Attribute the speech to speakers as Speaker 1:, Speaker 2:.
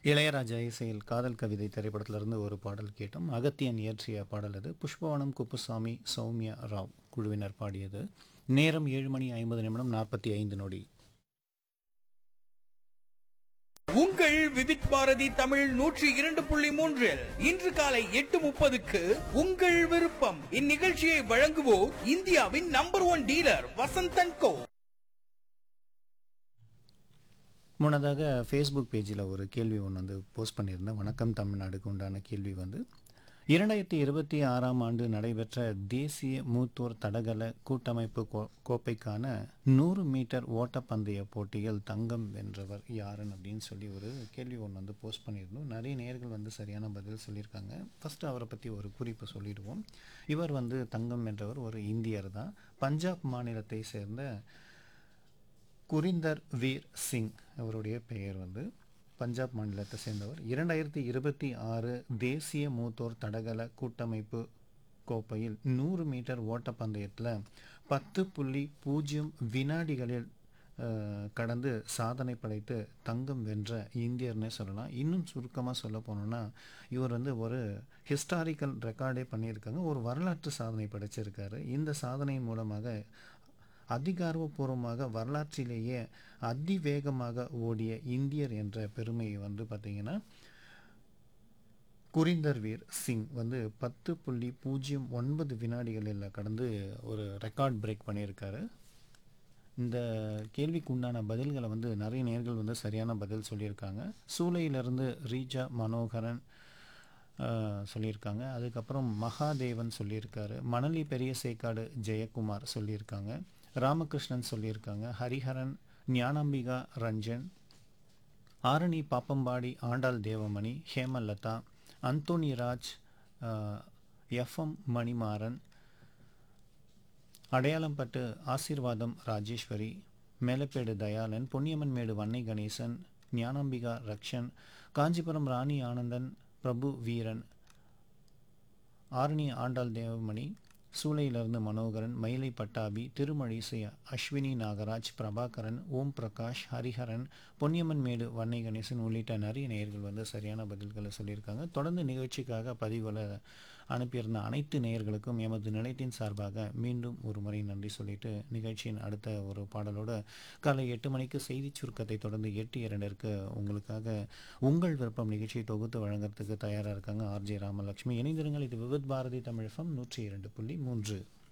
Speaker 1: இளையராஜா இசையில் காதல் கவிதை திரைப்படத்திலிருந்து ஒரு பாடல் கேட்டோம் அகத்தியன் இயற்றிய பாடல் அது புஷ்பவனம் குப்புசாமி சௌமியா ராவ் குழுவினர் பாடியது நேரம் ஏழு மணி ஐம்பது நிமிடம் நாற்பத்தி ஐந்து நொடி
Speaker 2: உங்கள் விவித் பாரதி தமிழ் நூற்றி இரண்டு புள்ளி மூன்றில் இன்று காலை எட்டு முப்பதுக்கு உங்கள் விருப்பம் இந்நிகழ்ச்சியை வழங்குவோர் இந்தியாவின் number one dealer Vasanth and co
Speaker 1: முன்னதாக ஃபேஸ்புக் பேஜில் ஒரு கேள்வி ஒன்று வந்து போஸ்ட் பண்ணியிருந்தேன் வணக்கம் தமிழ்நாடுக்கு உண்டான கேள்வி வந்து இரண்டாயிரத்தி இருபத்தி ஆறாம் ஆண்டு நடைபெற்ற தேசிய மூத்தோர் தடகள கூட்டமைப்பு கோ கோப்பைக்கான நூறு மீட்டர் ஓட்டப்பந்தய போட்டியில் தங்கம் வென்றவர் யாருன்னு அப்படின்னு சொல்லி ஒரு கேள்வி ஒன்று வந்து போஸ்ட் பண்ணியிருந்தோம் நிறைய நேர்கள் வந்து சரியான பதில் சொல்லியிருக்காங்க ஃபஸ்ட்டு அவரை பற்றி ஒரு குறிப்பு சொல்லிடுவோம் இவர் வந்து தங்கம் வென்றவர் ஒரு இந்தியர் தான் பஞ்சாப் மாநிலத்தை சேர்ந்த குரிந்தர் வீர் சிங் அவருடைய பெயர் வந்து பஞ்சாப் மாநிலத்தை சேர்ந்தவர் இரண்டாயிரத்தி இருபத்தி ஆறு தேசிய மூத்தோர் தடகள கூட்டமைப்பு கோப்பையில் நூறு மீட்டர் ஓட்டப்பந்தயத்தில் பத்து புள்ளி பூஜ்ஜியம் வினாடிகளில் அஹ், கடந்து சாதனை படைத்து தங்கம் வென்ற இந்தியர்னே சொல்லலாம் இன்னும் சுருக்கமாக சொல்ல போனோம்னா இவர் வந்து ஒரு ஹிஸ்டாரிக்கல் ரெக்கார்டே பண்ணியிருக்காங்க ஒரு வரலாற்று சாதனை படைச்சிருக்காரு இந்த சாதனையின் மூலமாக அதிகாரப்பூர்வமாக வரலாற்றிலேயே அதிவேகமாக ஓடிய இந்தியர் என்ற பெருமையை வந்து பார்த்திங்கன்னா குரிந்தர் வீர் சிங் வந்து பத்து புள்ளி பூஜ்ஜியம் ஒன்பது வினாடிகளில் கடந்து ஒரு ரெக்கார்ட் பிரேக் பண்ணியிருக்காரு இந்த கேள்விக்கு உண்டான பதில்களை வந்து நிறைய நேர்கள் வந்து சரியான பதில் சொல்லியிருக்காங்க சூளையிலிருந்து ரீஜா மனோகரன் ஆஹ், சொல்லியிருக்காங்க அதுக்கப்புறம் மகாதேவன் சொல்லியிருக்காரு மணலி பெரிய சேக்காடு ஜெயக்குமார் சொல்லியிருக்காங்க ராமகிருஷ்ணன் சொல்லியிருக்காங்க ஹரிஹரன் ஞானாம்பிகா ரஞ்சன் ஆரணி பாப்பம்பாடி ஆண்டாள் தேவமணி ஹேமலதா அந்தோணிராஜ் எஃப்எம் மணிமாறன் அடையாளம்பட்டு ஆசீர்வாதம் ராஜேஸ்வரி மேலப்பேடு தயாளன் பொன்னியம்மன் மேடு வன்னை கணேசன் ஞானாம்பிகா ரக்ஷன் காஞ்சிபுரம் ராணி ஆனந்தன் பிரபு வீரன் ஆரணி ஆண்டாள் தேவமணி சூளையிலிருந்து மனோகரன் மயிலை பட்டாபி திருமழிசை அஸ்வினி நாகராஜ் பிரபாகரன் ஓம் பிரகாஷ் ஹரிஹரன் பொன்னியம்மன் மேடு வன்னை கணேசன் உள்ளிட்ட நிறைய நேயர்கள் வந்து சரியான பதில்களை சொல்லியிருக்காங்க தொடர்ந்து நிகழ்ச்சிக்காக பதிவுகளை அனுப்பியிருந்த அனைத்து நேயர்களுக்கும் எமது நிலையத்தின் சார்பாக மீண்டும் ஒரு முறை நன்றி சொல்லிட்டு நிகழ்ச்சியின் அடுத்த ஒரு பாடலோட காலை எட்டு மணிக்கு செய்தி சுருக்கத்தை தொடர்ந்து எட்டு இரண்டிற்கு உங்களுக்காக உங்கள் விருப்பம் நிகழ்ச்சியை தொகுத்து வழங்குறதுக்கு தயாராக இருக்காங்க ஆர்ஜே ராமலட்சுமி இணைந்திருங்கள் இது விவித் பாரதி தமிழ் எஃப்எம் நூற்றி இரண்டு புள்ளி மூன்று